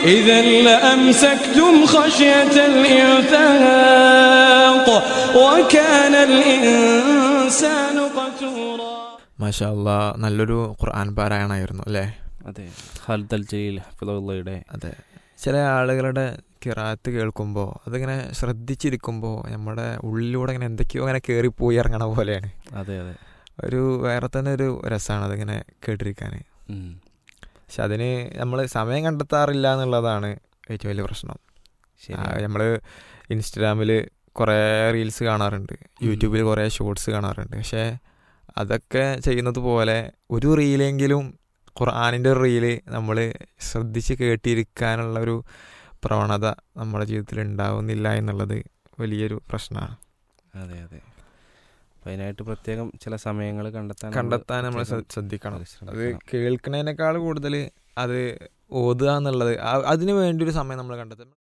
إذا لأمسكتم خشية الإنفاق وكان الإنسان قتورا മാഷാ അല്ലാ നല്ലൊരു ഖുർആൻ പാരായണമായിരുന്നു അല്ലേ അതെ ഖാലിദ് അൽ ജലീൽ ഹഫിദുള്ളയുടെ അതെ ചില ആളുകളുടെ കിറാത്ത് കേൾക്കുമ്പോൾ അതിങ്ങനെ ശ്രദ്ധിച്ചിരിക്കുമ്പോൾ നമ്മുടെ ഉള്ളിലൂടെ ഇങ്ങനെ എന്തൊക്കെയോ അങ്ങനെ കയറിപ്പോയി ഇറങ്ങണ പോലെയാണ് അതെ അതെ ഒരു വേറെ തന്നെ ഒരു രസമാണ് അതിങ്ങനെ കേട്ടിരിക്കാൻ ഉം. പക്ഷെ അതിന് നമ്മൾ സമയം കണ്ടെത്താറില്ല എന്നുള്ളതാണ് ഏറ്റവും വലിയ പ്രശ്നം ശരി നമ്മൾ ഇൻസ്റ്റഗ്രാമിൽ കുറേ റീൽസ് കാണാറുണ്ട് യൂട്യൂബിൽ കുറേ ഷോർട്സ് കാണാറുണ്ട് പക്ഷേ അതൊക്കെ ചെയ്യുന്നത് പോലെ ഒരു റീലെങ്കിലും ഖുർആാനിൻ്റെ ഒരു റീല് നമ്മൾ ശ്രദ്ധിച്ച് കേട്ടിരിക്കാനുള്ള ഒരു പ്രവണത നമ്മുടെ ജീവിതത്തിൽ ഉണ്ടാവുന്നില്ല എന്നുള്ളത് വലിയൊരു പ്രശ്നമാണ് അതെ അതെ അപ്പൊ അതിനായിട്ട് പ്രത്യേകം ചില സമയങ്ങൾ കണ്ടെത്താൻ നമ്മള് കണ്ടെത്താൻ നമ്മൾ പ്രത്യേകം ശ്രദ്ധിക്കണം അത് ശ്രമിക്കണം. കേൾക്കുന്നതിനേക്കാൾ കൂടുതൽ അത് ഓതുക എന്നുള്ളത് ആ- അതിന് വേണ്ടി ഒരു സമയം നമ്മൾ കണ്ടെത്തണം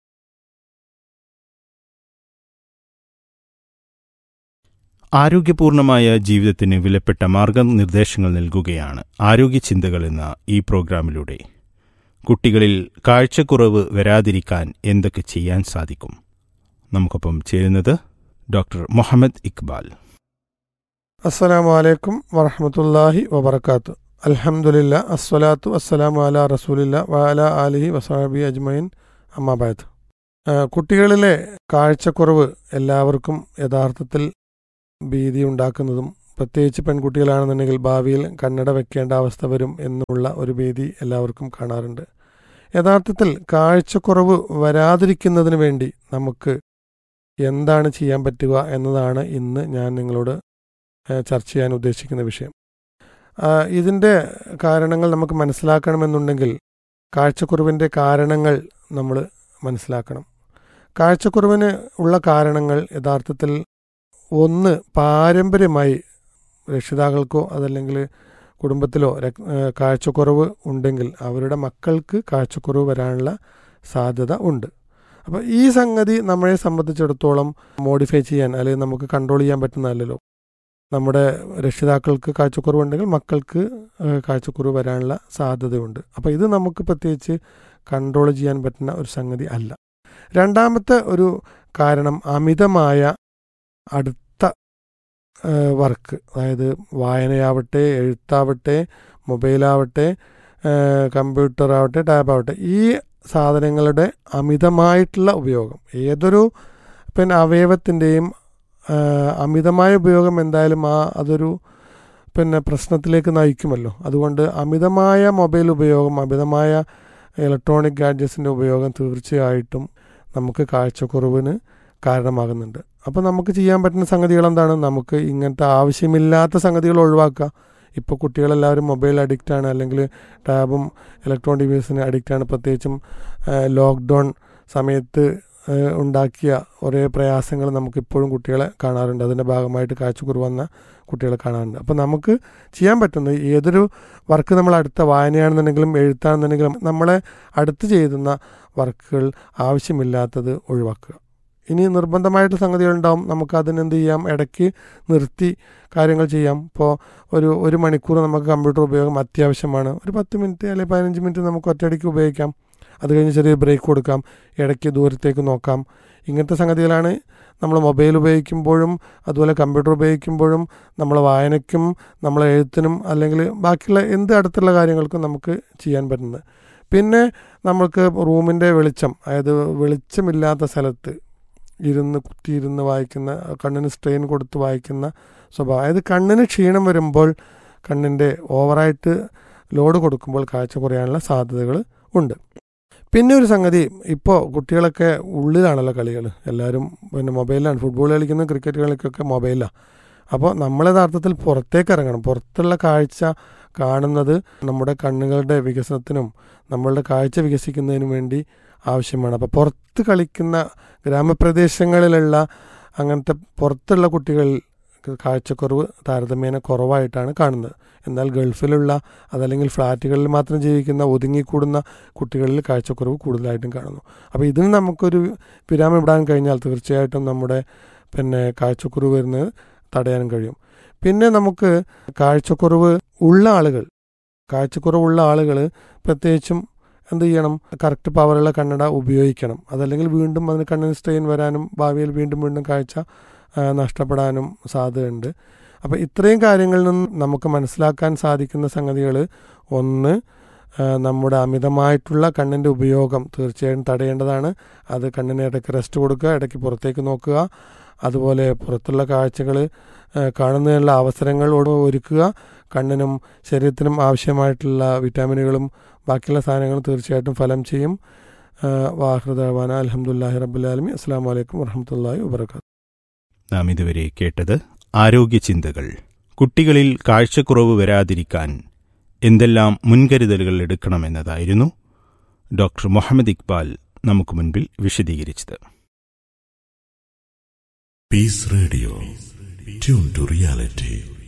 ആരോഗ്യപൂർണമായ ജീവിതത്തിന് വിലപ്പെട്ട മാർഗനിർദ്ദേശങ്ങൾ നൽകുകയാണ് ആരോഗ്യ ചിന്തകൾ എന്ന ഈ പ്രോഗ്രാമിലൂടെ കുട്ടികളിൽ കാഴ്ചക്കുറവ് വരാതിരിക്കാൻ എന്തൊക്കെ ചെയ്യാൻ സാധിക്കും നമുക്കൊപ്പം ചേരുന്നത് ഡോക്ടർ മുഹമ്മദ് ഇക്ബാൽ അസ്സലാമു അലൈക്കും വറഹമത്തല്ലാഹി വബർക്കാത്തു അൽഹംദുലില്ല അസ്വലാത്തു വസ്സലാമു അല റസൂലില്ല വഅല ആലിഹി വസാബി അജ്മൈൻ അമ്മാബായത് കുട്ടികളിലെ കാഴ്ചക്കുറവ് എല്ലാവർക്കും യഥാർത്ഥത്തിൽ ഭീതി ഉണ്ടാക്കുന്നതും പ്രത്യേകിച്ച് പെൺകുട്ടികളാണെന്നുണ്ടെങ്കിൽ ഭാവിയിൽ കണ്ണട വെക്കേണ്ട അവസ്ഥ വരും എന്നുള്ള ഒരു ഭീതി എല്ലാവർക്കും കാണാറുണ്ട് യഥാർത്ഥത്തിൽ കാഴ്ചക്കുറവ് വരാതിരിക്കുന്നതിന് വേണ്ടി നമുക്ക് എന്താണ് ചെയ്യാൻ പറ്റുക എന്നതാണ് ഇന്ന് ഞാൻ നിങ്ങളോട് ഏഹ് ചർച്ച ചെയ്യാൻ ഉദ്ദേശിക്കുന്ന വിഷയം ആ, ഇതിൻ്റെ കാരണങ്ങൾ നമുക്ക് മനസ്സിലാക്കണമെന്നുണ്ടെങ്കിൽ കാഴ്ചക്കുറവിൻ്റെ കാരണങ്ങൾ നമ്മൾ മനസ്സിലാക്കണം കാഴ്ചക്കുറവിന് ഉള്ള കാരണങ്ങൾ യഥാർത്ഥത്തിൽ ഒന്ന് പാരമ്പര്യമായി രക്ഷിതാക്കൾക്കോ അതല്ലെങ്കിൽ കുടുംബത്തിലോ രക്- ഏഹ് കാഴ്ചക്കുറവ് ഉണ്ടെങ്കിൽ അവരുടെ മക്കൾക്ക് കാഴ്ചക്കുറവ് വരാനുള്ള സാധ്യത ഉണ്ട് അപ്പോൾ ഈ സംഗതി നമ്മളെ സംബന്ധിച്ചിടത്തോളം മോഡിഫൈ ചെയ്യാൻ അല്ലെങ്കിൽ നമുക്ക് കൺട്രോൾ ചെയ്യാൻ പറ്റുന്നതല്ലല്ലോ നമ്മുടെ രക്ഷിതാക്കൾക്ക് കാഴ്ചക്കുറവുണ്ടെങ്കിൽ മക്കൾക്ക് ഏഹ്, കാഴ്ചക്കുറവ് വരാനുള്ള സാധ്യതയുണ്ട് അപ്പോൾ ഇത് നമുക്ക് പ്രത്യേകിച്ച് കൺട്രോൾ ചെയ്യാൻ പറ്റുന്ന ഒരു സംഗതി അല്ല രണ്ടാമത്തെ ഒരു കാരണം അമിതമായ അടുത്ത വർക്ക് അതായത് വായനയാവട്ടെ എഴുത്താവട്ടെ മൊബൈലാവട്ടെ കമ്പ്യൂട്ടർ ആവട്ടെ ടാബ് ആവട്ടെ ഈ സാധനങ്ങളുടെ അമിതമായിട്ടുള്ള ഉപയോഗം ഏതൊരു പിന്നെ അവയവത്തിൻ്റെയും അമിതമായ ഉപയോഗം എന്തായാലും ആ അതൊരു പിന്നെ പ്രശ്നത്തിലേക്ക് നയിക്കുമല്ലോ അതുകൊണ്ട് അമിതമായ മൊബൈൽ ഉപയോഗം അമിതമായ ഇലക്ട്രോണിക് ഗാഡ്ജറ്റ്സിൻ്റെ ഉപയോഗം തീർച്ചയായിട്ടും നമുക്ക് കാഴ്ചക്കുറവിന് കാരണമാകുന്നുണ്ട് അപ്പോൾ നമുക്ക് ചെയ്യാൻ പറ്റുന്ന സംഗതികൾ എന്താണ് നമുക്ക് ഇങ്ങനത്തെ ആവശ്യമില്ലാത്ത സംഗതികൾ ഒഴിവാക്കുക ഇപ്പോൾ കുട്ടികളെല്ലാവരും മൊബൈൽ അഡിക്റ്റാണ് അല്ലെങ്കിൽ ടാബും ഇലക്ട്രോണിക് ഡിവൈസിന് അഡിക്റ്റാണ് പ്രത്യേകിച്ചും ലോക്ക്ഡൗൺ സമയത്ത് ഏഹ് ഉണ്ടാക്കിയ ഒരേ പ്രയാസങ്ങൾ നമുക്കിപ്പോഴും കുട്ടികളെ കാണാറുണ്ട് അതിൻ്റെ ഭാഗമായിട്ട് കാഴ്ചക്കുറവ് വന്ന കുട്ടികളെ കാണാറുണ്ട് അപ്പോൾ നമുക്ക് ചെയ്യാൻ പറ്റുന്നത് ഏതൊരു വർക്ക് നമ്മൾ അടുത്ത വായനയാണെന്നുണ്ടെങ്കിലും എഴുത്താണെന്നുണ്ടെങ്കിലും നമ്മളെ അടുത്ത് ചെയ്യുന്ന വർക്കുകൾ ആവശ്യമില്ലാത്തത് ഒഴിവാക്കുക ഇനി നിർബന്ധമായിട്ട് സംഗതികളുണ്ടാവും നമുക്ക് അതിനെന്ത് ചെയ്യാം ഇടയ്ക്ക് നിർത്തി കാര്യങ്ങൾ ചെയ്യാം ഇപ്പോൾ ഒരു ഒരു മണിക്കൂർ നമുക്ക് കമ്പ്യൂട്ടർ ഉപയോഗം അത്യാവശ്യമാണ് ഒരു പത്ത് മിനിറ്റ് അല്ലെങ്കിൽ പതിനഞ്ച് മിനിറ്റ് നമുക്ക് ഒറ്റയടിക്ക് ഉപയോഗിക്കാം അത് കഴിഞ്ഞ് ചെറിയ ബ്രേക്ക് കൊടുക്കാം ഇടയ്ക്ക് ദൂരത്തേക്ക് നോക്കാം ഇങ്ങനത്തെ സംഗതികളാണ് നമ്മൾ മൊബൈൽ ഉപയോഗിക്കുമ്പോഴും അതുപോലെ കമ്പ്യൂട്ടർ ഉപയോഗിക്കുമ്പോഴും നമ്മൾ വായനയ്ക്കും നമ്മൾ എഴുത്തിനും അല്ലെങ്കിൽ ബാക്കിയുള്ള എന്ത് അടുത്തുള്ള കാര്യങ്ങൾക്കും നമുക്ക് ചെയ്യാൻ പറ്റുന്നത് പിന്നെ നമുക്ക് റൂമിൻ്റെ വെളിച്ചം അതായത് വെളിച്ചമില്ലാത്ത സ്ഥലത്ത് ഇരുന്ന് കുത്തിയിരുന്ന് വായിക്കുന്ന കണ്ണിന് സ്ട്രെയിൻ കൊടുത്ത് വായിക്കുന്ന സ്വഭാവം അതായത് കണ്ണിന് ക്ഷീണം വരുമ്പോൾ കണ്ണിൻ്റെ ഓവറായിട്ട് ലോഡ് കൊടുക്കുമ്പോൾ കാഴ്ച കുറയാനുള്ള സാധ്യതകൾ ഉണ്ട് പിന്നെ ഒരു സംഗതി ഇപ്പോൾ കുട്ടികളൊക്കെ ഉള്ളിലാണല്ലോ കളികൾ എല്ലാവരും പിന്നെ മൊബൈലിലാണ് ഫുട്ബോൾ കളിക്കുന്ന ക്രിക്കറ്റ് കളിക്കൊക്കെ മൊബൈലാണ് അപ്പോൾ നമ്മൾ യഥാർത്ഥത്തിൽ പുറത്തേക്ക് ഇറങ്ങണം പുറത്തുള്ള കാഴ്ച കാണുന്നത് നമ്മുടെ കണ്ണുകളുടെ വികസനത്തിനും നമ്മളുടെ കാഴ്ച വികസിക്കുന്നതിനും വേണ്ടി ആവശ്യമാണ് അപ്പോൾ പുറത്ത് കളിക്കുന്ന ഗ്രാമപ്രദേശങ്ങളിലുള്ള അങ്ങനത്തെ പുറത്തുള്ള കുട്ടികളിൽ കാഴ്ചക്കുറവ് താരതമ്യേന കുറവായിട്ടാണ് കാണുന്നത് എന്നാൽ ഗൾഫിലുള്ള അതല്ലെങ്കിൽ ഫ്ലാറ്റുകളിൽ മാത്രം ജീവിക്കുന്ന ഒതുങ്ങിക്കൂടുന്ന കുട്ടികളിൽ കാഴ്ചക്കുറവ് കൂടുതലായിട്ടും കാണുന്നു അപ്പോൾ ഇതിന് നമുക്കൊരു വിരാമം ഇടാൻ കഴിഞ്ഞാൽ തീർച്ചയായിട്ടും നമ്മുടെ പിന്നെ കാഴ്ചക്കുറവ് വരുന്നത് തടയാനും കഴിയും പിന്നെ നമുക്ക് കാഴ്ചക്കുറവ് ഉള്ള ആളുകൾ കാഴ്ചക്കുറവുള്ള ആളുകൾ പ്രത്യേകിച്ചും എന്ത് ചെയ്യണം കറക്റ്റ് പവറുള്ള കണ്ണട ഉപയോഗിക്കണം അതല്ലെങ്കിൽ വീണ്ടും അതിന് കണ്ണിന് സ്ട്രെയിൻ വരാനും ഭാവിയിൽ വീണ്ടും വീണ്ടും കാഴ്ച ആ, നഷ്ടപ്പെടാനും സാധ്യതയുണ്ട് അപ്പോൾ ഇത്രയും കാര്യങ്ങളിൽ നിന്ന് നമുക്ക് മനസ്സിലാക്കാൻ സാധിക്കുന്ന സംഗതികൾ ഒന്ന് ആ, നമ്മുടെ അമിതമായിട്ടുള്ള കണ്ണിൻ്റെ ഉപയോഗം തീർച്ചയായും തടയേണ്ടതാണ് അത് കണ്ണിന് ഇടയ്ക്ക് റെസ്റ്റ് കൊടുക്കുക ഇടയ്ക്ക് പുറത്തേക്ക് നോക്കുക അതുപോലെ പുറത്തുള്ള കാഴ്ചകൾ കാണുന്നതിനുള്ള അവസരങ്ങൾ ഒ- ഒരുക്കുക കണ്ണിനും ശരീരത്തിനും ആവശ്യമായിട്ടുള്ള വിറ്റാമിനുകളും ബാക്കിയുള്ള സാധനങ്ങളും തീർച്ചയായിട്ടും ഫലം ചെയ്യും വാഹൃദാന അലഹമുല്ലാഹി റബുലാലമി അസ്സാം വലൈക്കും വർഹമത്തല്ലാഹി വാബർക്കാത്തു നാം ഇതുവരെ കേട്ടത് ആരോഗ്യ ചിന്തകൾ കുട്ടികളിൽ കാഴ്ചക്കുറവ് വരാതിരിക്കാൻ എന്തെല്ലാം മുൻകരുതലുകൾ എടുക്കണമെന്നതായിരുന്നു ഡോക്ടർ മുഹമ്മദ് ഇക്ബാൽ നമുക്ക് മുൻപിൽ വിശദീകരിച്ചത് Peace Radio. Tune to reality.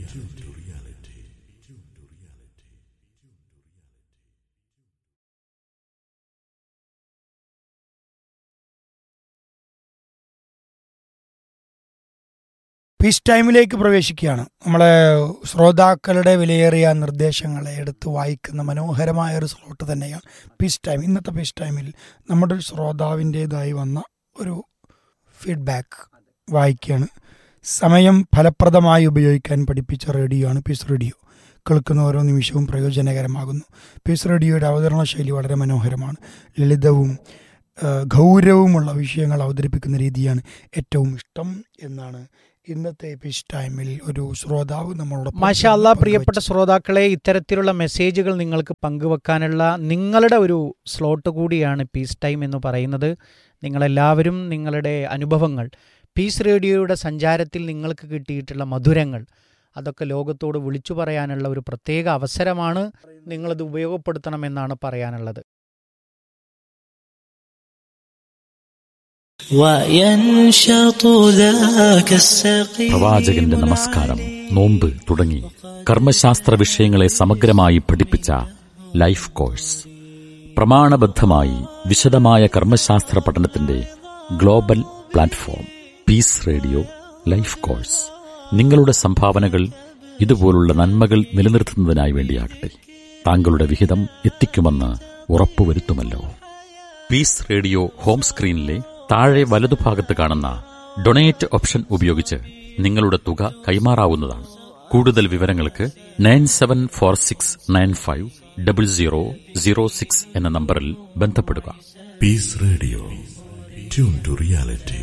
Peace ടൈമിലേക്ക് പ്രവേശിക്കുകയാണ് നമ്മളെ ശ്രോതാക്കളുടെ വിലയേറിയ നിർദ്ദേശങ്ങളെ എടുത്ത് വായിക്കുന്ന മനോഹരമായ ഒരു സ്ലോട്ട് തന്നെയാണ് പീസ് ടൈം ഇന്നത്തെ പീസ് ടൈമിൽ നമ്മുടെ ഒരു ശ്രോതാവിൻ്റെതായി വന്ന ഒരു ഫീഡ്ബാക്ക് വായിക്കുകയാണ് സമയം ഫലപ്രദമായി ഉപയോഗിക്കാൻ പഠിപ്പിച്ച റേഡിയോ ആണ് പീസ് റേഡിയോ കേൾക്കുന്ന ഓരോ നിമിഷവും പ്രയോജനകരമാകുന്നു പീസ് റേഡിയോയുടെ അവതരണ ശൈലി വളരെ മനോഹരമാണ് ലളിതവും ആ, ഗൗരവമുള്ള വിഷയങ്ങൾ അവതരിപ്പിക്കുന്ന രീതിയാണ് ഏറ്റവും ഇഷ്ടം എന്നാണ് ഇന്നത്തെ പീസ് ടൈമിൽ ഒരു ശ്രോതാവ് നമ്മളോട് മാഷാല്ല പ്രിയപ്പെട്ട ശ്രോതാക്കളെ ഇത്തരത്തിലുള്ള മെസ്സേജുകൾ നിങ്ങൾക്ക് പങ്കുവെക്കാനുള്ള നിങ്ങളുടെ ഒരു സ്ലോട്ട് കൂടിയാണ് പീസ് ടൈം എന്ന് പറയുന്നത് നിങ്ങളെല്ലാവരും നിങ്ങളുടെ അനുഭവങ്ങൾ പീസ് റേഡിയോയുടെ സഞ്ചാരത്തിൽ നിങ്ങൾക്ക് കിട്ടിയിട്ടുള്ള മധുരങ്ങൾ അതൊക്കെ ലോകത്തോട് വിളിച്ചു പറയാനുള്ള ഒരു പ്രത്യേക അവസരമാണ് നിങ്ങളത് ഉപയോഗപ്പെടുത്തണമെന്നാണ് പറയാനുള്ളത് وينشط ذاك السقيم പ്രവാചകന്റെ നമസ്കാരം നോമ്പ് തുടങ്ങി കർമ്മശാസ്ത്ര വിഷയങ്ങളെ സമഗ്രമായി പഠിപ്പിച്ച ലൈഫ് കോഴ്സ് പ്രമാണബദ്ധമായി വിശദമായ കർമ്മശാസ്ത്ര പഠനത്തിന്റെ global platform peace radio life course നിങ്ങളുടെ സംഭാവനകൾ ഇതുപോലുള്ള നന്മകൾ നിലനിർത്തുന്നതിനായി വേണ്ടിയാകട്ടെ താങ്കളുടെ വിഹിതം എത്തിക്കുമെന്ന് ഉറപ്പുവരുത്തുമല്ലോ പീസ് റേഡിയോ ഹോം സ്ക്രീനിലെ താഴെ വലതുഭാഗത്ത് കാണുന്ന ഡൊണേറ്റ് ഓപ്ഷൻ ഉപയോഗിച്ച് നിങ്ങളുടെ തുക കൈമാറാവുന്നതാണ് കൂടുതൽ വിവരങ്ങൾക്ക് nine seven four six nine five double zero zero six എന്ന നമ്പറിൽ ബന്ധപ്പെടുക Peace Radio. Tune to reality.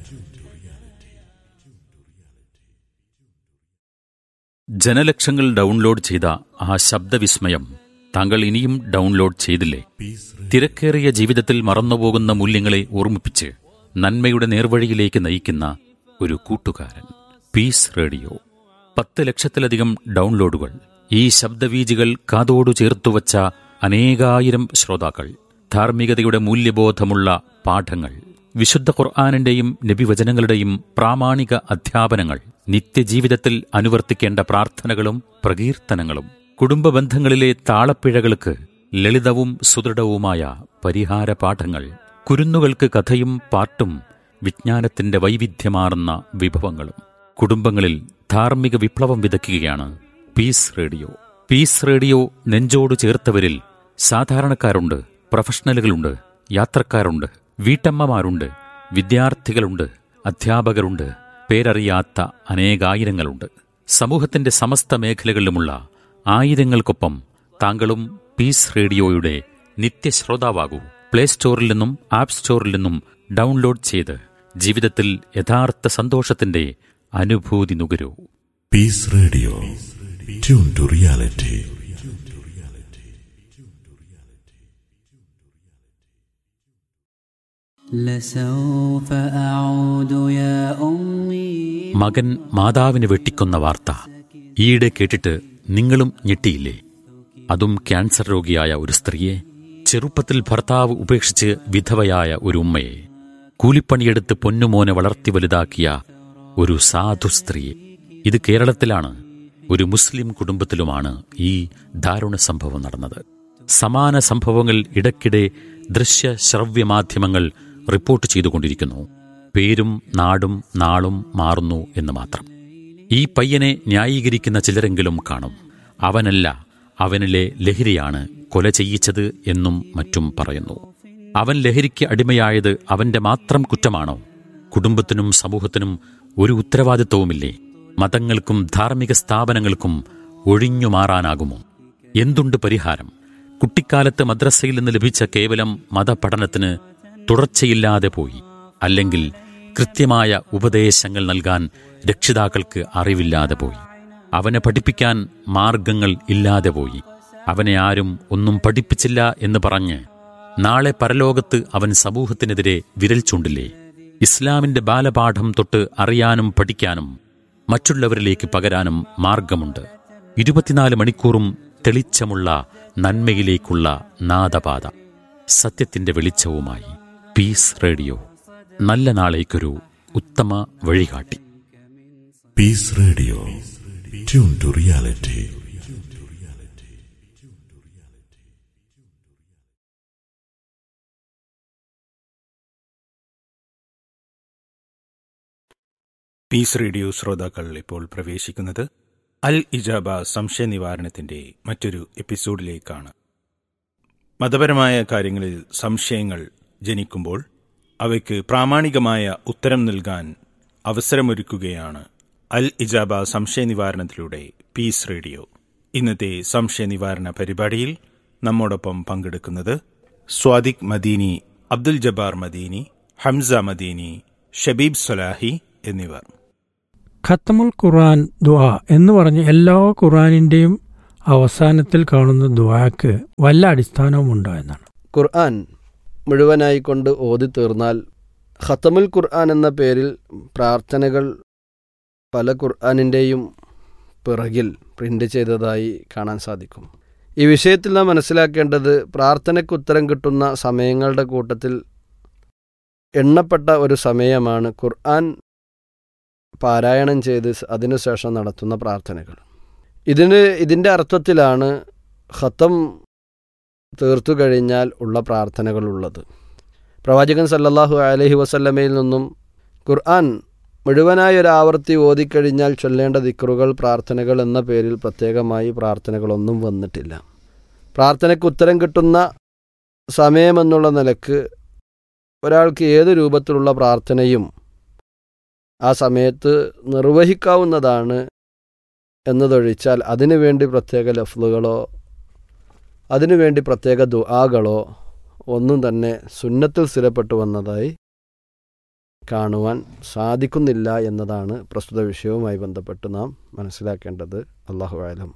ജനലക്ഷങ്ങൾ ഡൗൺലോഡ് ചെയ്ത ആ ശബ്ദവിസ്മയം താങ്കൾ ഇനിയും ഡൗൺലോഡ് ചെയ്തില്ലേ തിരക്കേറിയ ജീവിതത്തിൽ മറന്നുപോകുന്ന മൂല്യങ്ങളെ ഓർമ്മിപ്പിച്ച് നന്മയുടെ നേർവഴിയിലേക്ക് നയിക്കുന്ന ഒരു കൂട്ടുകാരൻ പീസ് റേഡിയോ പത്ത് ലക്ഷത്തിലധികം ഡൗൺലോഡുകൾ ഈ ശബ്ദവീജികൾ കാതോടു ചേർത്തുവച്ച അനേകായിരം ശ്രോതാക്കൾ ധാർമ്മികതയുടെ മൂല്യബോധമുള്ള പാഠങ്ങൾ വിശുദ്ധ ഖുർആാനിന്റെയും നബിവചനങ്ങളുടെയും പ്രാമാണിക അധ്യാപനങ്ങൾ നിത്യജീവിതത്തിൽ അനുവർത്തിക്കേണ്ട പ്രാർത്ഥനകളും പ്രകീർത്തനങ്ങളും കുടുംബ ബന്ധങ്ങളിലെ താളപ്പിഴകൾക്ക് ലളിതവും സുദൃഢവുമായ പരിഹാര പാഠങ്ങൾ കുരുന്നുകൾക്ക് കഥയും പാട്ടും വിജ്ഞാനത്തിന്റെ വൈവിധ്യമാർന്ന വിഭവങ്ങളും കുടുംബങ്ങളിൽ ധാർമ്മിക വിപ്ലവം വിതയ്ക്കുകയാണ് പീസ് റേഡിയോ പീസ് റേഡിയോ നെഞ്ചോട് ചേർത്തവരിൽ സാധാരണക്കാരുണ്ട് പ്രൊഫഷണലുകളുണ്ട് യാത്രക്കാരുണ്ട് വീട്ടമ്മമാരുണ്ട് വിദ്യാർത്ഥികളുണ്ട് അധ്യാപകരുണ്ട് പേരറിയാത്ത അനേകായിരങ്ങളുണ്ട് സമൂഹത്തിന്റെ സമസ്ത മേഖലകളിലുമുള്ള ആയിരങ്ങൾക്കൊപ്പം താങ്കളും പീസ് റേഡിയോയുടെ നിത്യശ്രോതാവാകൂ പ്ലേ സ്റ്റോറിൽ നിന്നും ആപ്പ് സ്റ്റോറിൽ നിന്നും ഡൗൺലോഡ് ചെയ്ത് ജീവിതത്തിൽ യഥാർത്ഥ സന്തോഷത്തിന്റെ അനുഭൂതി നുകരൂ Peace Radio. Tune to reality. لسوف أعود يا أمي മകൻ മാതാവിനെ വെട്ടിക്കൊന്ന വാർത്ത ഈയിടെ കേട്ടിട്ട് നിങ്ങളും ഞെട്ടിയില്ലേ അതും ക്യാൻസർ രോഗിയായ ഒരു സ്ത്രീയെ ചെറുപ്പത്തിൽ ഭർത്താവ് ഉപേക്ഷിച്ച് വിധവയായ ഒരു ഉമ്മയെ കൂലിപ്പണിയെടുത്ത് പൊന്നുമോനെ വളർത്തി വലുതാക്കിയ ഒരു സാധു സ്ത്രീയെ ഇത് കേരളത്തിലാണ് ഒരു മുസ്ലിം കുടുംബത്തിലുമാണ് ഈ ദാരുണ സംഭവം നടന്നത് സമാന സംഭവങ്ങൾ ഇടയ്ക്കിടെ ദൃശ്യ ശ്രവ്യ മാധ്യമങ്ങൾ റിപ്പോർട്ട് ചെയ്തുകൊണ്ടിരിക്കുന്നു പേരും നാടും നാളും മാറുന്നു എന്ന് മാത്രം ഈ പയ്യനെ ന്യായീകരിക്കുന്ന ചിലരെങ്കിലും കാണും അവനല്ല അവനിലെ ലഹരിയാണ് കൊല ചെയ്യിച്ചത് എന്നും മറ്റും പറയുന്നു അവൻ ലഹരിക്ക് അടിമയായത് അവന്റെ മാത്രം കുറ്റമാണോ കുടുംബത്തിനും സമൂഹത്തിനും ഒരു ഉത്തരവാദിത്വവുമില്ലേ മതങ്ങൾക്കും ധാർമ്മിക സ്ഥാപനങ്ങൾക്കും ഒഴിഞ്ഞു മാറാനാകുമോ എന്തുണ്ട് പരിഹാരം കുട്ടിക്കാലത്ത് മദ്രസയിൽ നിന്ന് ലഭിച്ച കേവലം മതപഠനത്തിന് തുടർച്ചയില്ലാതെ പോയി അല്ലെങ്കിൽ കൃത്യമായ ഉപദേശങ്ങൾ നൽകാൻ രക്ഷിതാക്കൾക്ക് അറിവില്ലാതെ പോയി അവനെ പഠിപ്പിക്കാൻ മാർഗങ്ങൾ ഇല്ലാതെ പോയി അവനെ ആരും ഒന്നും പഠിപ്പിച്ചില്ല എന്ന് പറഞ്ഞ് നാളെ പരലോകത്ത് അവൻ സമൂഹത്തിനെതിരെ വിരൽ ചൂണ്ടില്ലേ ഇസ്ലാമിന്റെ ബാലപാഠം തൊട്ട് അറിയാനും പഠിക്കാനും മറ്റുള്ളവരിലേക്ക് പകരാനും മാർഗമുണ്ട് ഇരുപത്തിനാല് മണിക്കൂറും തെളിച്ചമുള്ള നന്മയിലേക്കുള്ള നാദപാത സത്യത്തിന്റെ വെളിച്ചവുമായി പീസ് റേഡിയോ നല്ല നാളേക്കൊരു ഉത്തമ വഴികാട്ടി Peace Radio. Tune to reality. Peace radio ശ്രോതാക്കൾ ഇപ്പോൾ പ്രവേശിക്കുന്നത് അൽ ഇജാബ സംശയ നിവാരണത്തിന്റെ മറ്റൊരു എപ്പിസോഡിലേക്കാണ് മതപരമായ കാര്യങ്ങളിൽ സംശയങ്ങൾ ജനിക്കുമ്പോൾ അവയ്ക്ക് പ്രാമാണികമായ ഉത്തരം നൽകാൻ അവസരമൊരുക്കുകയാണ് അൽ ഇജാബ സംശയ നിവാരണത്തിലൂടെ പീസ് റേഡിയോ ഇന്നത്തെ സംശയ നിവാരണ പരിപാടിയിൽ നമ്മോടൊപ്പം പങ്കെടുക്കുന്നത് സ്വാദിഖ് മദീനി അബ്ദുൽ ജബ്ബാർ മദീനി ഹംസ മദീനി ഷബീബ് സലാഹി എന്നിവർ ഖത്തമുൽ ഖുർആൻ ദുആ എന്ന് പറഞ്ഞ് എല്ലാ ഖുർആനിൻ്റെയും അവസാനത്തിൽ കാണുന്ന ദുആക്ക് വല്ല അടിസ്ഥാനവുമുണ്ടോ എന്നാണ് ഖുർആൻ മുഴുവനായി കൊണ്ട് ഓതി തീർന്നാൽ ഖത്തമുൽ ഖുർആൻ എന്ന പേരിൽ പ്രാർത്ഥനകൾ പല ഖുർആനിൻ്റെയും പിറകിൽ പ്രിൻ്റ് ചെയ്തതായി കാണാൻ സാധിക്കും ഈ വിഷയത്തിൽ നാം മനസ്സിലാക്കേണ്ടത് പ്രാർത്ഥനയ്ക്ക് ഉത്തരം കിട്ടുന്ന സമയങ്ങളുടെ കൂട്ടത്തിൽ എണ്ണപ്പെട്ട ഒരു സമയമാണ് ഖുർആൻ പാരായണം ചെയ്ത് അതിനുശേഷം നടത്തുന്ന പ്രാർത്ഥനകൾ ഇതിന് ഇതിൻ്റെ അർത്ഥത്തിലാണ് ഖത്തം തീർത്തു കഴിഞ്ഞാൽ ഉള്ള പ്രാർത്ഥനകളുള്ളത് പ്രവാചകൻ സല്ലല്ലാഹു അലൈഹി വസല്ലമയിൽ നിന്നും ഖുർആൻ മുഴുവനായി ഒരു ആവർത്തി ഓതിക്കഴിഞ്ഞാൽ ചൊല്ലേണ്ട ദിക്റുകൾ പ്രാർത്ഥനകൾ എന്ന പേരിൽ പ്രത്യേകമായി പ്രാർത്ഥനകളൊന്നും വന്നിട്ടില്ല പ്രാർത്ഥനയ്ക്ക് ഉത്തരം കിട്ടുന്ന സമയമെന്നുള്ള നിലക്ക് ഒരാൾക്ക് ഏത് രൂപത്തിലുള്ള പ്രാർത്ഥനയും ആ സമയത്ത് നിർവഹിക്കാവുന്നതാണ് എന്നതൊഴിച്ചാൽ അതിനുവേണ്ടി പ്രത്യേക ലഫ്ലുകളോ അതിനുവേണ്ടി പ്രത്യേക ദുആകളോ ഒന്നും തന്നെ സുന്നത്തിൽ സ്ഥിരപ്പെട്ടു വന്നതായി കാണുവാൻ സാധിക്കുന്നില്ല എന്നതാണ് പ്രസ്തുത വിഷയവുമായി ബന്ധപ്പെട്ട് നാം മനസ്സിലാക്കേണ്ടത് അള്ളാഹു ആലം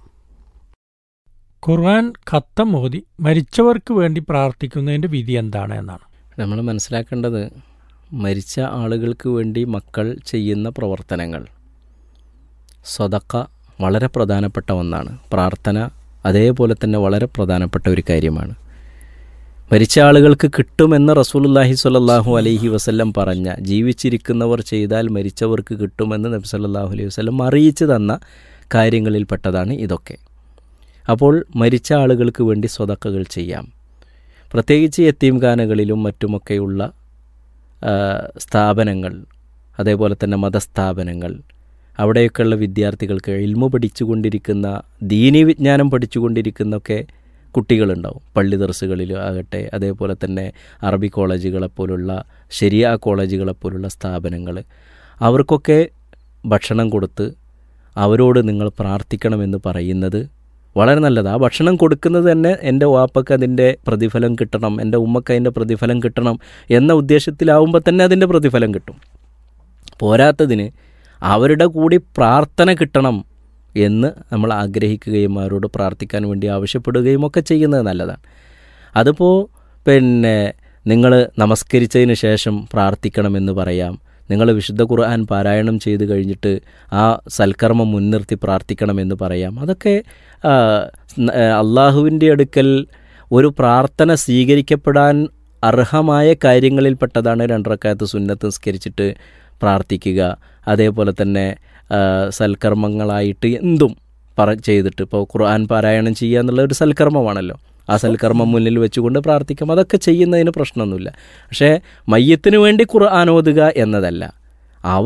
ഖുർആൻ ഖത്തം ഓതി മരിച്ചവർക്ക് വേണ്ടി പ്രാർത്ഥിക്കുന്നതിന്റെ വിധി എന്താണ് എന്നാണ് നമ്മൾ മനസ്സിലാക്കേണ്ടത് മരിച്ച ആളുകൾക്ക് വേണ്ടി മക്കൾ ചെയ്യുന്ന പ്രവർത്തനങ്ങൾ സ്വതക്ക വളരെ പ്രധാനപ്പെട്ട ഒന്നാണ് പ്രാർത്ഥന അതേപോലെ തന്നെ വളരെ പ്രധാനപ്പെട്ട ഒരു കാര്യമാണ് മരിച്ച ആളുകൾക്ക് കിട്ടുമെന്ന് റസൂലുല്ലാഹി സ്വല്ലല്ലാഹു അലൈഹി വസല്ലം പറഞ്ഞ ജീവിച്ചിരിക്കുന്നവർ ചെയ്താൽ മരിച്ചവർക്ക് കിട്ടുമെന്ന് നബി സല്ലല്ലാഹു അലൈഹി വസല്ലം അറിയിച്ചു തന്ന കാര്യങ്ങളിൽപ്പെട്ടതാണ് ഇതൊക്കെ അപ്പോൾ മരിച്ച ആളുകൾക്ക് വേണ്ടി സ്വതക്കകൾ ചെയ്യാം പ്രത്യേകിച്ച് യത്തീംഖാനകളിലും മറ്റുമൊക്കെയുള്ള സ്ഥാപനങ്ങൾ അതേപോലെ തന്നെ മതസ്ഥാപനങ്ങൾ അവിടെയൊക്കെയുള്ള വിദ്യാർത്ഥികൾക്ക് ഇൽമു പഠിച്ചുകൊണ്ടിരിക്കുന്ന ദീനി വിജ്ഞാനം പഠിച്ചുകൊണ്ടിരിക്കുന്നൊക്കെ കുട്ടികളുണ്ടാവും പള്ളി ദർസുകളിൽ ആകട്ടെ അതേപോലെ തന്നെ അറബി കോളേജുകളെപ്പോലുള്ള ശരിയ കോളേജുകളെപ്പോലുള്ള സ്ഥാപനങ്ങൾ അവർക്കൊക്കെ ഭക്ഷണം കൊടുത്ത് അവരോട് നിങ്ങൾ പ്രാർത്ഥിക്കണമെന്ന് പറയുന്നത് വളരെ നല്ലത് ആ ഭക്ഷണം കൊടുക്കുന്നത് തന്നെ എൻ്റെ വാപ്പക്ക് അതിൻ്റെ പ്രതിഫലം കിട്ടണം എൻ്റെ ഉമ്മക്ക് അതിൻ്റെ പ്രതിഫലം കിട്ടണം എന്ന ഉദ്ദേശത്തിലാവുമ്പോൾ തന്നെ അതിൻ്റെ പ്രതിഫലം കിട്ടും പോരാത്തതിന് അവരുടെ കൂടി പ്രാർത്ഥന കിട്ടണം എന്ന് നമ്മൾ ആഗ്രഹിക്കുകയും അവരോട് പ്രാർത്ഥിക്കാൻ വേണ്ടി ആവശ്യപ്പെടുകയും ഒക്കെ ചെയ്യുന്നത് നല്ലതാണ് അതിപ്പോൾ പിന്നെ നിങ്ങൾ നമസ്കരിച്ചതിന് ശേഷം പ്രാർത്ഥിക്കണമെന്ന് പറയാം നിങ്ങൾ വിശുദ്ധ ഖുർആൻ പാരായണം ചെയ്ത് കഴിഞ്ഞിട്ട് ആ സൽക്കർമ്മം മുൻനിർത്തി പ്രാർത്ഥിക്കണമെന്ന് പറയാം അതൊക്കെ അള്ളാഹുവിൻ്റെ അടുക്കൽ ഒരു പ്രാർത്ഥന സ്വീകരിക്കപ്പെടാൻ അർഹമായ കാര്യങ്ങളിൽപ്പെട്ടതാണ് രണ്ടരക്കാലത്ത് സുന്നത്ത് നിസ്കരിച്ചിട്ട് പ്രാർത്ഥിക്കുക അതേപോലെ തന്നെ സൽക്കർമ്മങ്ങളായിട്ട് എന്തും പറ ചെയ്തിട്ട് ഇപ്പോൾ ഖുർആൻ പാരായണം ചെയ്യുക എന്നുള്ള ഒരു സൽക്കർമ്മമാണല്ലോ ആ സൽക്കർമ്മം മുന്നിൽ വെച്ചുകൊണ്ട് പ്രാർത്ഥിക്കാം അതൊക്കെ ചെയ്യുന്നതിന് പ്രശ്നമൊന്നുമില്ല പക്ഷേ മയ്യത്തിന് വേണ്ടി ഖുർആൻ ഓതുക എന്നതല്ല അവർ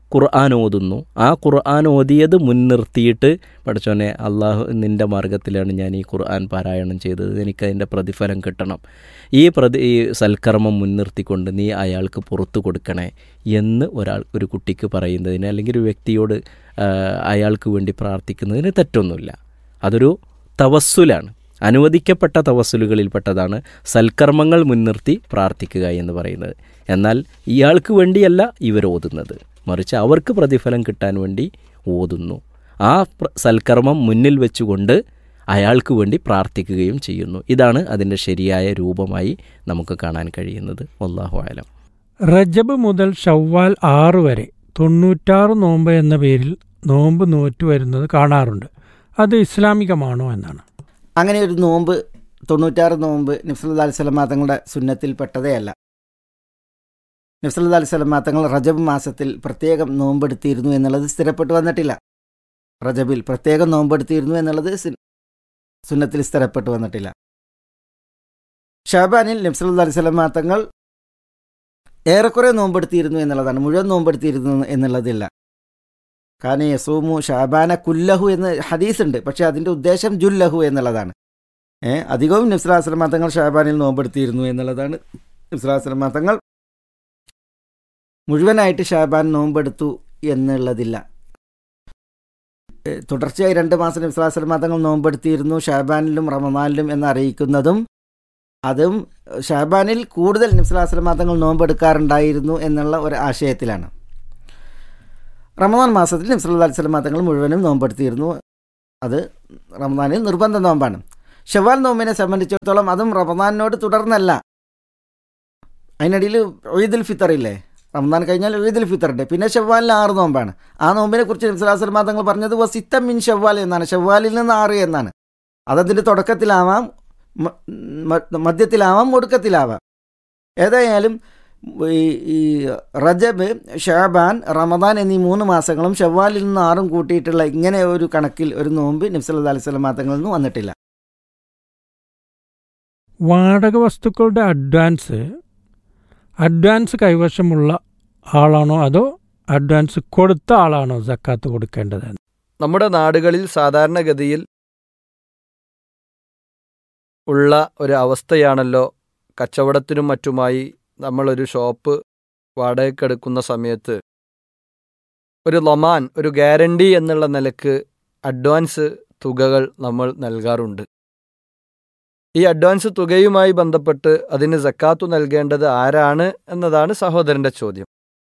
ഖുർആൻ ഓതുന്നു ആ ഖുർആൻ ഓതിയത് മുൻനിർത്തിയിട്ട് പഠിച്ചോനെ അള്ളാഹു നിൻ്റെ മാർഗത്തിലാണ് ഞാൻ ഈ ഖുർആൻ പാരായണം ചെയ്തത് എനിക്കതിൻ്റെ പ്രതിഫലം കിട്ടണം ഈ പ്രതി ഈ സൽക്കർമ്മം മുൻനിർത്തിക്കൊണ്ട് നീ അയാൾക്ക് പുറത്തു കൊടുക്കണേ എന്ന് ഒരാൾ ഒരു കുട്ടിക്ക് പറയുന്നതിന് അല്ലെങ്കിൽ ഒരു വ്യക്തിയോട് ആ, അയാൾക്ക് വേണ്ടി പ്രാർത്ഥിക്കുന്നതിന് തെറ്റൊന്നുമില്ല അതൊരു തവസ്സുലാണ് അനുവദിക്കപ്പെട്ട തവസ്സുലുകളിൽപ്പെട്ടതാണ് സൽക്കർമ്മങ്ങൾ മുൻനിർത്തി പ്രാർത്ഥിക്കുക എന്ന് പറയുന്നത് എന്നാൽ ഇയാൾക്ക് വേണ്ടിയല്ല ഇവർ ഓതുന്നത് മറിച്ച് അവർക്ക് പ്രതിഫലം കിട്ടാൻ വേണ്ടി ഓതുന്നു ആ പ്ര- സൽക്കർമ്മം മുന്നിൽ വെച്ചുകൊണ്ട് അയാൾക്ക് വേണ്ടി പ്രാർത്ഥിക്കുകയും ചെയ്യുന്നു ഇതാണ് അതിൻ്റെ ശരിയായ രൂപമായി നമുക്ക് കാണാൻ കഴിയുന്നത് അള്ളാഹു ആലം റജബ് മുതൽ ഷവ്വാൽ ആറ് വരെ തൊണ്ണൂറ്റാറ് നോമ്പ് എന്ന പേരിൽ നോമ്പ് നോറ്റു വരുന്നത് കാണാറുണ്ട് അത് ഇസ്ലാമികമാണോ എന്നാണ് അങ്ങനെ ഒരു നോമ്പ് തൊണ്ണൂറ്റാറ് നോമ്പ് നബ്സല്ലാ അലൈഹി സ്വലമാ തങ്ങളുടെ സുന്നത്തിൽപ്പെട്ടതേ അല്ല നബ്സല്ലാ അലൈഹി സ്വലമാ തങ്ങൾ റജബ് മാസത്തിൽ പ്രത്യേകം നോമ്പെടുത്തിരുന്നു എന്നുള്ളത് സ്ഥിരപ്പെട്ടു വന്നിട്ടില്ല റജബിൽ പ്രത്യേകം നോമ്പെടുത്തിരുന്നു എന്നുള്ളത് സു- സുന്നത്തിൽ സ്ഥിരപ്പെട്ടു വന്നിട്ടില്ല ഷാബാനിൽ നബ്സല്ലാ അലൈഹി സ്വലമാ തങ്ങൾ ഏറെക്കുറെ നോമ്പെടുത്തിയിരുന്നു എന്നുള്ളതാണ് മുഴുവൻ നോമ്പെടുത്തിയിരുന്നു എന്നുള്ളതില്ല കാരണം യസൂമു ഷാബാന കുല്ലഹു എന്ന് ഹദീസ് ഉണ്ട് പക്ഷേ അതിൻ്റെ ഉദ്ദേശം ജുല്ലഹു എന്നുള്ളതാണ് ഏ അധികവും നിസ്ലാസ്ലമ തങ്ങൾ ഷാബാനിൽ നോമ്പെടുത്തിയിരുന്നു എന്നുള്ളതാണ് നിസ്ലാസ്ലമ തങ്ങൾ മുഴുവനായിട്ട് ഷാബാൻ നോമ്പെടുത്തു എന്നുള്ളതില്ല ഏ, തുടർച്ചയായി രണ്ട് മാസം നിസ്ലാസ്ലമ തങ്ങൾ നോമ്പെടുത്തിയിരുന്നു ഷാബാനിലും റമദാനിലും എന്ന് അറിയിക്കുന്നതും അതും ഷാബാനിൽ കൂടുതൽ നിസ്ലാസ്ലമ തങ്ങൾ നോമ്പെടുക്കാറുണ്ടായിരുന്നു എന്നുള്ള ഒരു ആശയത്തിലാണ് റമദാൻ മാസത്തിൽ നബ്സല്ലാ അലൈഹി സ്വലം തങ്ങൾ മുഴുവനും നോമ്പെടുത്തിയിരുന്നു അത് റമദാനിൽ നിർബന്ധ നോമ്പാണ് ഷവാൽ നോമ്പിനെ സംബന്ധിച്ചിടത്തോളം അതും റമദാനിനോട് തുടർന്നല്ല അതിനിടയിൽ ഈദുൽ ഫിത്തർ ഇല്ലേ റമദാൻ കഴിഞ്ഞാൽ ഈദുൽ ഫിത്തർ ഉണ്ട് പിന്നെ ഷവ്വാലിൽ ആറ് നോമ്പാണ് ആ നോമ്പിനെ കുറിച്ച് നബ്സലാസ്ലം തങ്ങൾ പറഞ്ഞത് വസിത്തം മിൻ ഷവ്വാൽ എന്നാണ് ഷവ്വാലിൽ നിന്ന് ആറ് എന്നാണ് അതതിൻ്റെ തുടക്കത്തിലാവാം മ- മ- മധ്യത്തിലാവാം ഒടുക്കത്തിലാവാം ഏതായാലും ഈ ഈ റജബ് ഷാബാൻ റമദാൻ എന്നീ മൂന്ന് മാസങ്ങളും ഷവ്വാലിൽ നിന്ന് ആറും കൂട്ടിയിട്ടുള്ള ഇങ്ങനെ ഒരു കണക്കിൽ ഒരു നോമ്പ് നബ്സല്ലാ അലൈഹി സ്വലം തങ്ങളിൽ നിന്ന് വന്നിട്ടില്ല വാടക വസ്തുക്കളുടെ അഡ്വാൻസ് അഡ്വാൻസ് കൈവശമുള്ള ആളാണോ അതോ അഡ്വാൻസ് കൊടുത്ത ആളാണോ സക്കാത്ത് കൊടുക്കേണ്ടത് നമ്മുടെ നാടുകളിൽ സാധാരണഗതിയിൽ ഉള്ള ഒരു അവസ്ഥയാണല്ലോ കച്ചവടത്തിനും മറ്റുമായി നമ്മളൊരു ഷോപ്പ് വാടകയ്ക്കെടുക്കുന്ന സമയത്ത് ഒരു ലൊമാൻ ഒരു ഗ്യാരണ്ടി എന്നുള്ള നിലക്ക് അഡ്വാൻസ് തുകകൾ നമ്മൾ നൽകാറുണ്ട് ഈ അഡ്വാൻസ് തുകയുമായി ബന്ധപ്പെട്ട് അതിന് സക്കാത്തു നൽകേണ്ടത് ആരാണ് എന്നതാണ് സഹോദരന്റെ ചോദ്യം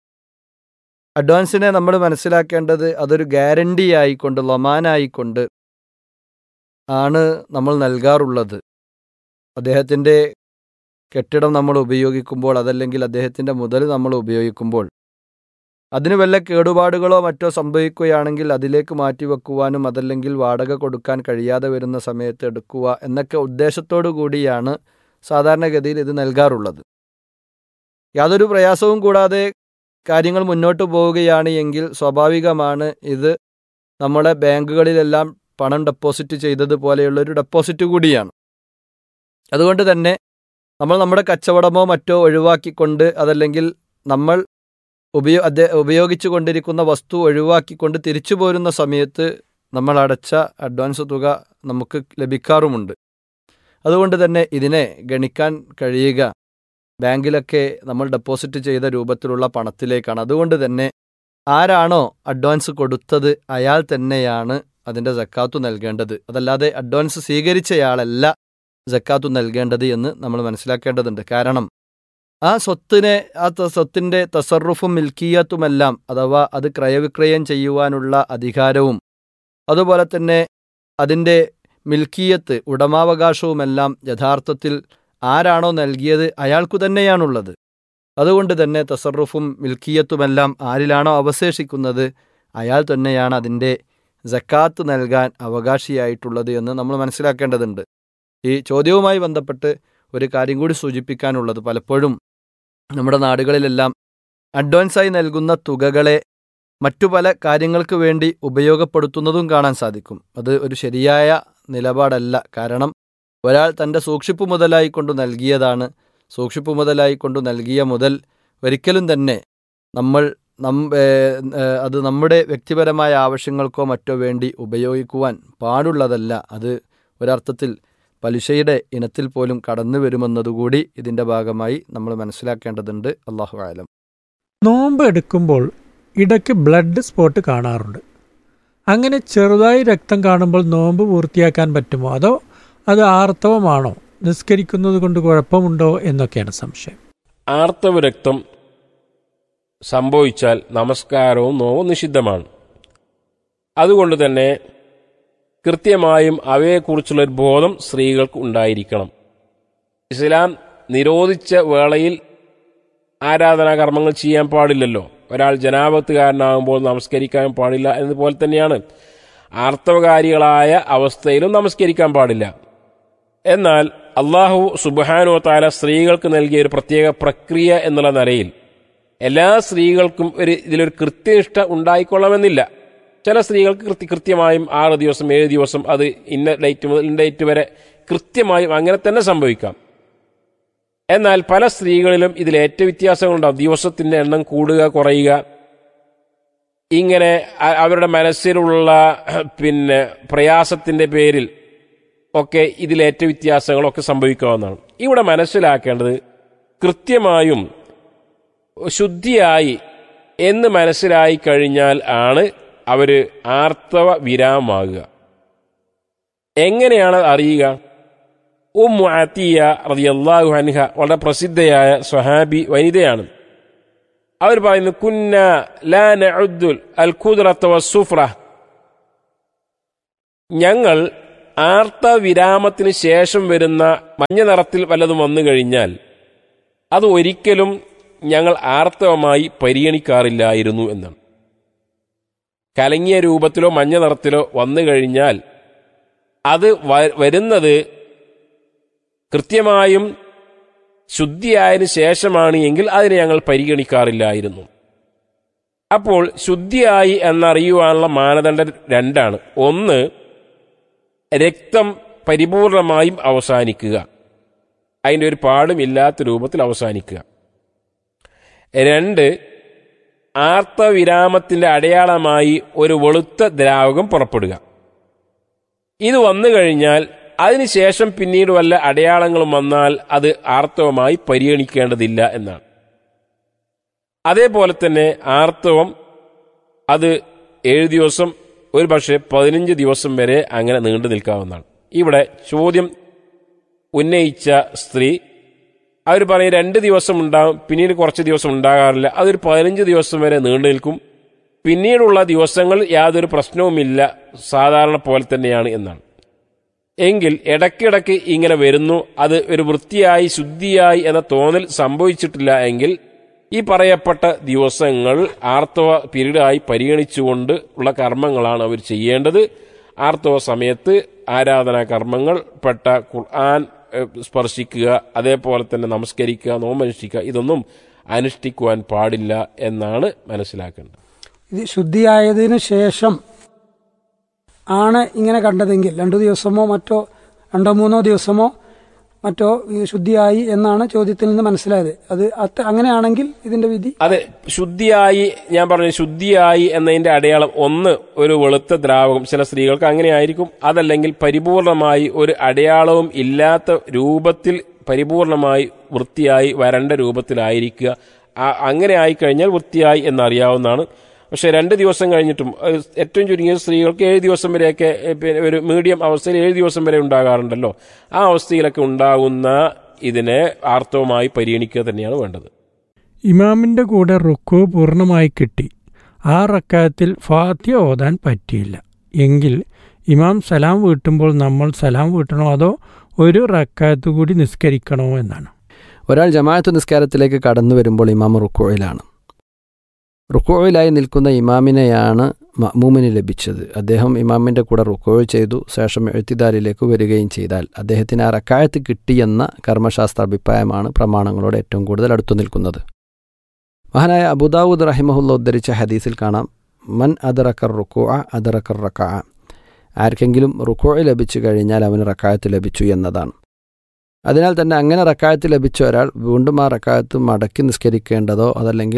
അഡ്വാൻസിനെ നമ്മൾ മനസ്സിലാക്കേണ്ടത് അതൊരു ഗ്യാരണ്ടി ആയിക്കൊണ്ട് ലൊമാനായിക്കൊണ്ട് ആണ് നമ്മൾ നൽകാറുള്ളത് അദ്ദേഹത്തിൻ്റെ കെട്ടിടം നമ്മൾ ഉപയോഗിക്കുമ്പോൾ അതല്ലെങ്കിൽ അദ്ദേഹത്തിൻ്റെ മുതൽ നമ്മൾ ഉപയോഗിക്കുമ്പോൾ അതിന് വല്ല കേടുപാടുകളോ മറ്റോ സംഭവിക്കുകയാണെങ്കിൽ അതിലേക്ക് മാറ്റിവെക്കുവാനും അതല്ലെങ്കിൽ വാടക കൊടുക്കാൻ കഴിയാതെ വരുന്ന സമയത്ത് എടുക്കുക എന്നൊക്കെ ഉദ്ദേശത്തോടു കൂടിയാണ് സാധാരണഗതിയിൽ ഇത് നൽകാറുള്ളത് യാതൊരു പ്രയാസവും കൂടാതെ കാര്യങ്ങൾ മുന്നോട്ട് പോവുകയാണ് എങ്കിൽ സ്വാഭാവികമാണ് ഇത് നമ്മളെ ബാങ്കുകളിലെല്ലാം പണം ഡെപ്പോസിറ്റ് ചെയ്തതുപോലെയുള്ള ഒരു ഡെപ്പോസിറ്റ് കൂടിയാണ് അതുകൊണ്ട് തന്നെ നമ്മൾ നമ്മുടെ കച്ചവടമോ മറ്റോ ഒഴിവാക്കിക്കൊണ്ട് അതല്ലെങ്കിൽ നമ്മൾ ഉപയോ അദ്ദേ ഉപയോഗിച്ചു കൊണ്ടിരിക്കുന്ന വസ്തു ഒഴിവാക്കിക്കൊണ്ട് തിരിച്ചു പോരുന്ന സമയത്ത് നമ്മൾ അടച്ച അഡ്വാൻസ് തുക നമുക്ക് ലഭിക്കാറുമുണ്ട് അതുകൊണ്ട് തന്നെ ഇതിനെ ഗണിക്കാൻ കഴിയുക ബാങ്കിലൊക്കെ നമ്മൾ ഡെപ്പോസിറ്റ് ചെയ്ത രൂപത്തിലുള്ള പണത്തിലേക്കാണ് അതുകൊണ്ട് തന്നെ ആരാണോ അഡ്വാൻസ് കൊടുത്തത് അയാൾ തന്നെയാണ് അതിൻ്റെ ജക്കാത്തു നൽകേണ്ടത് അതല്ലാതെ അഡ്വാൻസ് സ്വീകരിച്ചയാളല്ല ജക്കാത്തു നൽകേണ്ടത് എന്ന് നമ്മൾ മനസ്സിലാക്കേണ്ടതുണ്ട് കാരണം ആ സ്വത്തിനെ ആ ത- സ്വത്തിൻ്റെ തസറുഫും മിൽക്കിയത്തുമെല്ലാം അഥവാ അത് ക്രയവിക്രയം ചെയ്യുവാനുള്ള അധികാരവും അതുപോലെ തന്നെ അതിൻ്റെ മിൽക്കിയത്ത് ഉടമാവകാശവുമെല്ലാം യഥാർത്ഥത്തിൽ ആരാണോ നൽകിയത് അയാൾക്കു തന്നെയാണുള്ളത് അതുകൊണ്ട് തന്നെ തസറുഫും മിൽക്കിയത്തുമെല്ലാം ആരിലാണോ അവശേഷിക്കുന്നത് അയാൾ തന്നെയാണ് അതിൻ്റെ ജക്കാത്ത് നൽകാൻ അവകാശിയായിട്ടുള്ളത് എന്ന് നമ്മൾ മനസ്സിലാക്കേണ്ടതുണ്ട് ഈ ചോദ്യവുമായി ബന്ധപ്പെട്ട് ഒരു കാര്യം കൂടി സൂചിപ്പിക്കാനുള്ളത് പലപ്പോഴും നമ്മുടെ നാടുകളിലെല്ലാം അഡ്വാൻസായി നൽകുന്ന തുകകളെ മറ്റു പല കാര്യങ്ങൾക്ക് വേണ്ടി ഉപയോഗപ്പെടുത്തുന്നതും കാണാൻ സാധിക്കും അത് ഒരു ശരിയായ നിലപാടല്ല കാരണം ഒരാൾ തൻ്റെ സൂക്ഷിപ്പ് മുതലായി കൊണ്ട് നൽകിയതാണ് സൂക്ഷിപ്പ് മുതലായി കൊണ്ട് നൽകിയ മുതൽ ഒരിക്കലും തന്നെ നമ്മൾ നം ഏ, ഏ, അത് നമ്മുടെ വ്യക്തിപരമായ ആവശ്യങ്ങൾക്കോ മറ്റോ വേണ്ടി ഉപയോഗിക്കുവാൻ പാടുള്ളതല്ല അത് ഒരർത്ഥത്തിൽ പലിശയുടെ ഇനത്തിൽ പോലും കടന്നു വരുമെന്നതുകൂടി ഇതിൻ്റെ ഭാഗമായി നമ്മൾ മനസ്സിലാക്കേണ്ടതുണ്ട് അള്ളാഹു ആലം നോമ്പ് എടുക്കുമ്പോൾ ഇടയ്ക്ക് ബ്ലഡ് സ്പോട്ട് കാണാറുണ്ട് അങ്ങനെ ചെറുതായി രക്തം കാണുമ്പോൾ നോമ്പ് പൂർത്തിയാക്കാൻ പറ്റുമോ അതോ അത് ആർത്തവമാണോ നിസ്കരിക്കുന്നത് കൊണ്ട് കുഴപ്പമുണ്ടോ എന്നൊക്കെയാണ് സംശയം ആർത്തവ രക്തം സംഭവിച്ചാൽ നമസ്കാരവും നോവും നിഷിദ്ധമാണ് അതുകൊണ്ട് തന്നെ കൃത്യമായും അവയെക്കുറിച്ചുള്ള ഒരു ബോധം സ്ത്രീകൾക്ക് ഉണ്ടായിരിക്കണം ഇസ്ലാം നിരോധിച്ച വേളയിൽ ആരാധനാകർമ്മങ്ങൾ ചെയ്യാൻ പാടില്ലല്ലോ ഒരാൾ ജനാപത്തുകാരനാകുമ്പോൾ നമസ്കരിക്കാൻ പാടില്ല എന്നതുപോലെ തന്നെയാണ് ആർത്തവകാരികളായ അവസ്ഥയിലും നമസ്കരിക്കാൻ പാടില്ല എന്നാൽ അള്ളാഹു സുബാനോ താല സ്ത്രീകൾക്ക് നൽകിയ ഒരു പ്രത്യേക പ്രക്രിയ എന്നുള്ള നിലയിൽ എല്ലാ സ്ത്രീകൾക്കും ഒരു ഇതിലൊരു കൃത്യനിഷ്ഠ ഉണ്ടായിക്കൊള്ളണമെന്നില്ല ചില സ്ത്രീകൾക്ക് കൃത്യ കൃത്യമായും ആറ് ദിവസം ഏഴ് ദിവസം അത് ഇന്ന ഡേറ്റ് മുതൽ ഇന്ന ഡേറ്റ് വരെ കൃത്യമായും അങ്ങനെ തന്നെ സംഭവിക്കാം എന്നാൽ പല സ്ത്രീകളിലും ഇതിൽ ഏറ്റവും വ്യത്യാസങ്ങളുണ്ടാവും ദിവസത്തിന്റെ എണ്ണം കൂടുക കുറയുക ഇങ്ങനെ അ- അവരുടെ മനസ്സിലുള്ള പിന്നെ പ്രയാസത്തിന്റെ പേരിൽ ഒക്കെ ഇതിലേറ്റ വ്യത്യാസങ്ങളൊക്കെ സംഭവിക്കാവുന്നതാണ് ഇവിടെ മനസ്സിലാക്കേണ്ടത് കൃത്യമായും ശുദ്ധിയായി എന്ന് മനസ്സിലായി കഴിഞ്ഞാൽ ആണ് അവർ ആർത്തവ വിരാമമാകുക എങ്ങനെയാണ് അത് അറിയുക ഉമ്മു അത്തിയ റളിയല്ലാഹു അൻഹ വളരെ പ്രസിദ്ധയായ സ്വഹാബി വനിതയാണ് അവർ പറയുന്നു കുന്ന ലാ നഉദ്ദുൽ അൽ ഖുദ്റത വസ്സുഫ്ര ഞങ്ങൾ ആർത്ത വിരാമത്തിന് ശേഷം വരുന്ന മഞ്ഞ നിറത്തിൽ വല്ലതും വന്നു കഴിഞ്ഞാൽ അത് ഒരിക്കലും ഞങ്ങൾ ആർത്തവമായി പരിഗണിക്കാറില്ലായിരുന്നു എന്നാണ് കലങ്ങിയ രൂപത്തിലോ മഞ്ഞ നിറത്തിലോ വന്നു കഴിഞ്ഞാൽ അത് വ- വരുന്നത് കൃത്യമായും ശുദ്ധിയായതിനു ശേഷമാണ് എങ്കിൽ അതിനെ ഞങ്ങൾ പരിഗണിക്കാറില്ലായിരുന്നു അപ്പോൾ ശുദ്ധിയായി എന്നറിയുവാനുള്ള മാനദണ്ഡം രണ്ടാണ് ഒന്ന് രക്തം പരിപൂർണമായും അവസാനിക്കുക അതിൻ്റെ ഒരു പാടും ഇല്ലാത്ത രൂപത്തിൽ അവസാനിക്കുക രണ്ട് ആർത്തവിരാമത്തിൻ്റെ അടയാളമായി ഒരു വെളുത്ത ദ്രാവകം പുറപ്പെടുക ഇത് വന്നു കഴിഞ്ഞാൽ അതിനുശേഷം പിന്നീട് വല്ല അടയാളങ്ങളും വന്നാൽ അത് ആർത്തവമായി പരിഗണിക്കേണ്ടതില്ല എന്നാണ് അതേപോലെ തന്നെ ആർത്തവം അത് ഏഴ് ദിവസം ഒരു പക്ഷേ പതിനഞ്ച് ദിവസം വരെ അങ്ങനെ നീണ്ടു നിൽക്കാവുന്നതാണ് ഇവിടെ ചോദ്യം ഉന്നയിച്ച സ്ത്രീ അവർ പറയും രണ്ട് ദിവസം ഉണ്ടാകും പിന്നീട് കുറച്ച് ദിവസം ഉണ്ടാകാറില്ല അതൊരു പതിനഞ്ച് ദിവസം വരെ നീണ്ടു നിൽക്കും പിന്നീടുള്ള ദിവസങ്ങൾ യാതൊരു പ്രശ്നവുമില്ല സാധാരണ പോലെ തന്നെയാണ് എന്നാണ് എങ്കിൽ ഇടയ്ക്കിടയ്ക്ക് ഇങ്ങനെ വരുന്നു അത് ഒരു വൃത്തിയായി ശുദ്ധിയായി എന്ന തോന്നൽ സംഭവിച്ചിട്ടില്ല എങ്കിൽ ഈ പറയപ്പെട്ട ദിവസങ്ങൾ ആർത്തവ പീരീഡായി പരിഗണിച്ചുകൊണ്ട് ഉള്ള കർമ്മങ്ങളാണ് അവർ ചെയ്യേണ്ടത് ആർത്തവ സമയത്ത് ആരാധനാ കർമ്മങ്ങൾ പെട്ട ഖുർആൻ ഏഹ്, സ്പർശിക്കുക അതേപോലെ തന്നെ നമസ്കരിക്കുക നോമനുഷ്ഠിക്കുക ഇതൊന്നും അനുഷ്ഠിക്കുവാൻ പാടില്ല എന്നാണ് മനസ്സിലാക്കേണ്ടത് ഇത് ശുദ്ധിയായതിനു ശേഷം ആണ് ഇങ്ങനെ കണ്ടതെങ്കിൽ രണ്ടു ദിവസമോ മറ്റോ രണ്ടോ മൂന്നോ ദിവസമോ മറ്റോ ഈ ശുദ്ധിയായി എന്നാണ് ചോദ്യത്തിൽ നിന്ന് മനസ്സിലായത് അത് അത്ത അങ്ങനെയാണെങ്കിൽ ഇതിന്റെ വിധി അതെ ശുദ്ധിയായി ഞാൻ പറഞ്ഞു ശുദ്ധിയായി എന്നതിന്റെ അടയാളം ഒന്ന് ഒരു വെളുത്ത ദ്രാവകം ചില സ്ത്രീകൾക്ക് അങ്ങനെ ആയിരിക്കും അതല്ലെങ്കിൽ പരിപൂർണമായി ഒരു അടയാളവും ഇല്ലാത്ത രൂപത്തിൽ പരിപൂർണമായി വൃത്തിയായി വരണ്ട രൂപത്തിലായിരിക്കുക ആ- അങ്ങനെ ആയിക്കഴിഞ്ഞാൽ വൃത്തിയായി എന്നറിയാവുന്നതാണ് പക്ഷെ രണ്ട് ദിവസം കഴിഞ്ഞിട്ടും ഏഹ്, ഏറ്റവും ചുരുങ്ങിയ സ്ത്രീകൾക്ക് ഏഴ് ദിവസം വരെയൊക്കെ ഏഹ്, പിന്നെ ഒരു മീഡിയം അവസ്ഥയിൽ ഏഴ് ദിവസം വരെ ഉണ്ടാകാറുണ്ടല്ലോ ആ അവസ്ഥയിലൊക്കെ ഉണ്ടാകുന്ന ഇതിനെ ആർത്തവമായി പരിഗണിക്കുക തന്നെയാണ് വേണ്ടത് ഇമാമിൻ്റെ കൂടെ റുക്കു പൂർണ്ണമായി കിട്ടി ആ റക്കായത്തിൽ ഫാത്തിയ ഓതാൻ പറ്റിയില്ല എങ്കിൽ ഇമാം സലാം വീട്ടുമ്പോൾ നമ്മൾ സലാം വീട്ടണോ അതോ ഒരു റക്കായത്ത് കൂടി നിസ്കരിക്കണോ എന്നാണ് ഒരാൾ ജമാഅത്ത് നിസ്കാരത്തിലേക്ക് കടന്നു വരുമ്പോൾ ഇമാം റുക്കോയിലാണ് റുക്കോയിലായി നിൽക്കുന്ന ഇമാമിനെയാണ് മഅ്മൂമിന് ലഭിച്ചത് അദ്ദേഹം ഇമാമിൻ്റെ കൂടെ റുക്കോയ് ചെയ്തു ശേഷം എഴുത്തിദാലിലേക്ക് വരികയും ചെയ്താൽ അദ്ദേഹത്തിന് ആ റക്കായത്ത് കിട്ടിയെന്ന കർമ്മശാസ്ത്ര അഭിപ്രായമാണ് പ്രമാണങ്ങളോട് ഏറ്റവും കൂടുതൽ അടുത്തു നിൽക്കുന്നത് മഹാനായ അബുദാവൂദ് റഹിമഹുല്ല ഉദ്ധരിച്ച ഹദീസിൽ കാണാം മൻ അദറക്കർ റുക്കോ അദറക്കർ റക്കാ ആർക്കെങ്കിലും റുക്കോയ് ലഭിച്ചു കഴിഞ്ഞാൽ അവന് റക്കായത്ത് ലഭിച്ചു എന്നതാണ് അതിനാൽ തന്നെ അങ്ങനെ റക്കായത്ത് ലഭിച്ച ഒരാൾ വീണ്ടും ആ റക്കായത്ത് മടക്കി നിസ്കരിക്കേണ്ടതോ അതല്ലെങ്കിൽ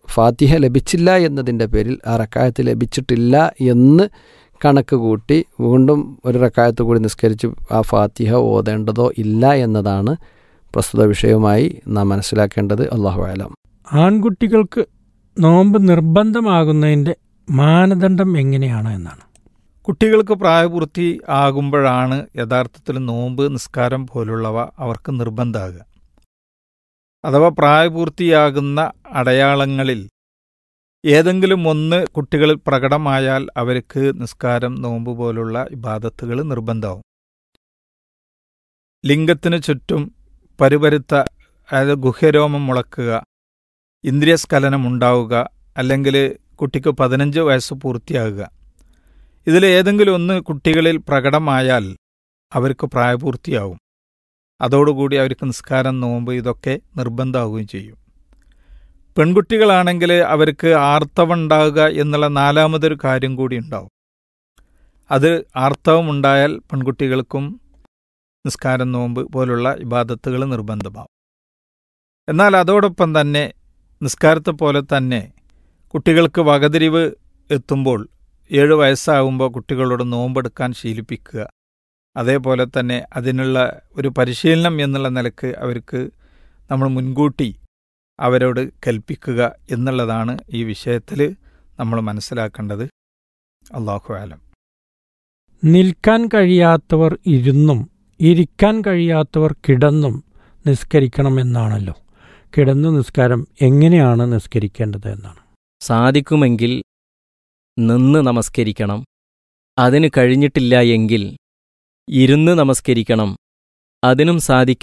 ഫാത്തിഹ ലഭിച്ചില്ല എന്നതിൻ്റെ പേരിൽ ആ റക്കായത്ത് ലഭിച്ചിട്ടില്ല എന്ന് കണക്ക് കൂട്ടി വീണ്ടും ഒരു റക്കായത്ത് കൂടി നിസ്കരിച്ച് ആ ഫാത്തിഹ ഓതേണ്ടതോ ഇല്ല എന്നതാണ് പ്രസ്തുത വിഷയവുമായി നാം മനസ്സിലാക്കേണ്ടത് അള്ളാഹു ആലം ആൺകുട്ടികൾക്ക് നോമ്പ് നിർബന്ധമാകുന്നതിൻ്റെ മാനദണ്ഡം എങ്ങനെയാണ് എന്നാണ് കുട്ടികൾക്ക് പ്രായപൂർത്തി ആകുമ്പോഴാണ് യഥാർത്ഥത്തിൽ നോമ്പ് നിസ്കാരം പോലുള്ളവ അവർക്ക് നിർബന്ധമാകുക അഥവാ പ്രായപൂർത്തിയാകുന്ന അടയാളങ്ങളിൽ ഏതെങ്കിലും ഒന്ന് കുട്ടികളിൽ പ്രകടമായാൽ അവർക്ക് നിസ്കാരം നോമ്പ് പോലുള്ള ഇബാദത്തുകൾ നിർബന്ധമാവും ലിംഗത്തിന് ചുറ്റും പരുപരുത്ത അതായത് ഗുഹ്യരോമം മുളക്കുക ഇന്ദ്രിയസ്ഖലനം ഉണ്ടാവുക അല്ലെങ്കിൽ കുട്ടിക്ക് പതിനഞ്ച് വയസ്സ് പൂർത്തിയാകുക ഇതിൽ ഏതെങ്കിലും ഒന്ന് കുട്ടികളിൽ പ്രകടമായാൽ അവർക്ക് പ്രായപൂർത്തിയാവും അതോടുകൂടി അവർക്ക് നിസ്കാരം നോമ്പ് ഇതൊക്കെ നിർബന്ധമാവുകയും ചെയ്യും പെൺകുട്ടികളാണെങ്കിൽ അവർക്ക് ആർത്തവം ഉണ്ടാവുക എന്നുള്ള നാലാമതൊരു കാര്യം കൂടി ഉണ്ടാവും അത് ആർത്തവം ഉണ്ടായാൽ പെൺകുട്ടികൾക്കും നിസ്കാരം നോമ്പ് പോലുള്ള ഇബാദത്തുകൾ നിർബന്ധമാവും എന്നാൽ അതോടൊപ്പം തന്നെ നിസ്കാരത്തെ പോലെ തന്നെ കുട്ടികൾക്ക് വകതിരിവ് എത്തുമ്പോൾ ഏഴ് വയസ്സാകുമ്പോൾ കുട്ടികളോട് നോമ്പെടുക്കാൻ ശീലിപ്പിക്കുക അതേപോലെ തന്നെ അതിനുള്ള ഒരു പരിശീലനം എന്നുള്ള നിലക്ക് അവർക്ക് നമ്മൾ മുൻകൂട്ടി അവരോട് കൽപ്പിക്കുക എന്നുള്ളതാണ് ഈ വിഷയത്തിൽ നമ്മൾ മനസ്സിലാക്കേണ്ടത് അള്ളാഹു ആലം നിൽക്കാൻ കഴിയാത്തവർ ഇരുന്നും ഇരിക്കാൻ കഴിയാത്തവർ കിടന്നും നിസ്കരിക്കണമെന്നാണല്ലോ കിടന്നു നിസ്കാരം എങ്ങനെയാണ് നിസ്കരിക്കേണ്ടത് എന്നാണ് സാധിക്കുമെങ്കിൽ നിന്ന് നമസ്കരിക്കണം അതിന് കഴിഞ്ഞിട്ടില്ല എങ്കിൽ ഇരുന്ന് നമസ്കരിക്കണം അതിനും സാധിക്ക